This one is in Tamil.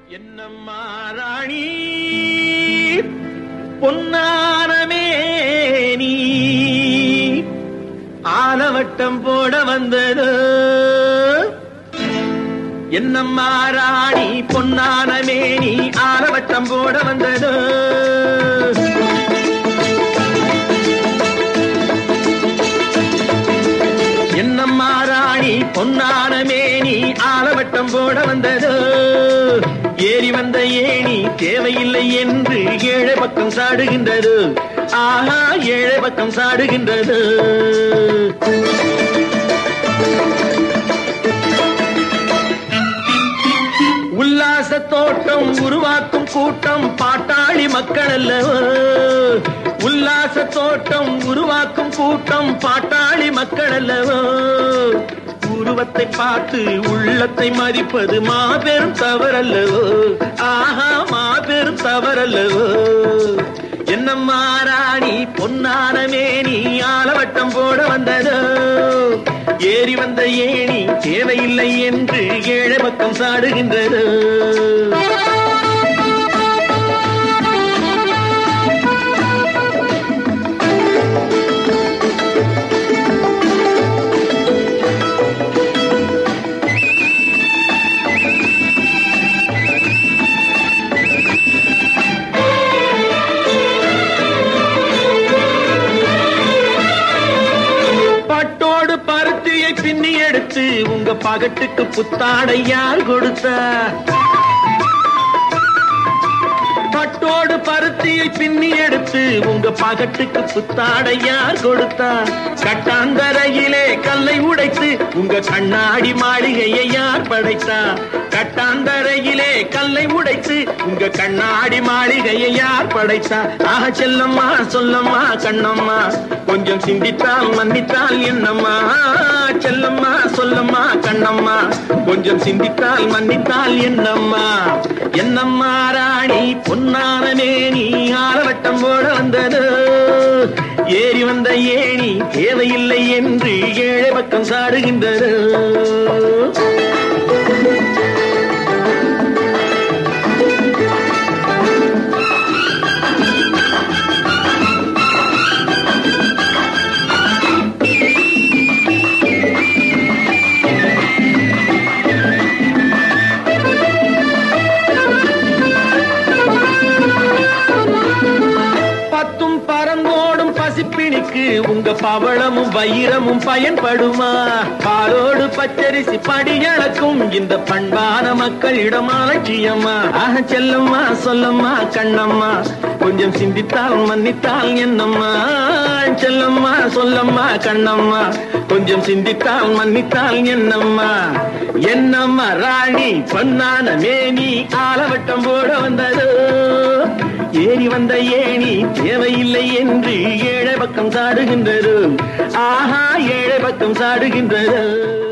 என்னம்மா ராணி பொன்னானமே நீ ஆலவட்டம் போட வந்தது என்னம்மா ராணி பொன்னானமே நீ ஆலவட்டம் போட வந்தது என்னம்மா ராணி பொன்னானமே நீ ஆலவட்டம் போட வந்தது ஏறி வந்த ஏணி தேவையில்லை என்று ஏழை பக்கம் சாடுகின்றது ஆஹா ஏழை பக்கம் சாடுகின்றது உல்லாச தோட்டம் உருவாக்கும் கூட்டம் பாட்டாளி மக்கள் அல்லவோ உல்லாச தோட்டம் உருவாக்கும் கூட்டம் பாட்டாளி மக்கள் அல்லவோ உருவத்தை பார்த்து உள்ளத்தை மதிப்பது மாபெரும் தவறல்லவோ ஆஹா மாபெரும் தவறல்லவோ என்னம்மா ராணி பொன்னானமே நீ ஆலவட்டம் போட வந்ததோ ஏறி வந்த ஏணி தேவையில்லை என்று ஏழை பக்கம் சாடுகின்றது பட்டோடு பருத்தியை பின்னி எடுத்து உங்க பகட்டுக்கு புத்தாடை யார் கொடுத்தா பட்டோடு பருத்தியை பின்னி எடுத்து உங்க பகட்டுக்கு புத்தாடை யார் கொடுத்தா கட்டாந்தரையிலே கல்லை உடைத்து உங்க கண்ணாடி மாளிகையை யார் படைத்தா கட்டாந்தரையிலே கல்லை உடைத்து உங்க கண்ணாடி மாளிகையை யார் படைத்தா ஆக செல்லம்மா சொல்லம்மா கண்ணம்மா கொஞ்சம் சிந்தித்தால் மன்னித்தால் என்னம்மா செல்லம்மா சொல்லம்மா கண்ணம்மா கொஞ்சம் சிந்தித்தால் மன்னித்தால் என்னம்மா என்னம்மா ராணி பொன்னானமே நீ ஆலவட்டம் போட வந்தது ஏறி வந்த ஏணி தேவையில்லை என்று ஏழை பக்கம் சாடுகின்றது பத்தும் பறந்தோடும் பசிப்பிணிக்கு உங்க பவளமும் வைரமும் பயன்படுமா பாலோடு பச்சரிசி படியளக்கும் இந்த பண்பான மக்களிடம் அலட்சியம்மா ஆக செல்லம்மா சொல்லம்மா கண்ணம்மா கொஞ்சம் சிந்தித்தால் மன்னித்தால் என்னம்மா செல்லம்மா சொல்லம்மா கண்ணம்மா கொஞ்சம் சிந்தித்தால் மன்னித்தால் என்னம்மா என்னம்மா ராணி பொன்னான மேனி ஆலவட்டம் போட வந்தது ஏறி வந்த ஏணி தேவையில்லை என்று ஏழை பக்கம் சாடுகின்றது ஆஹா ஏழை பக்கம் சாடுகின்றது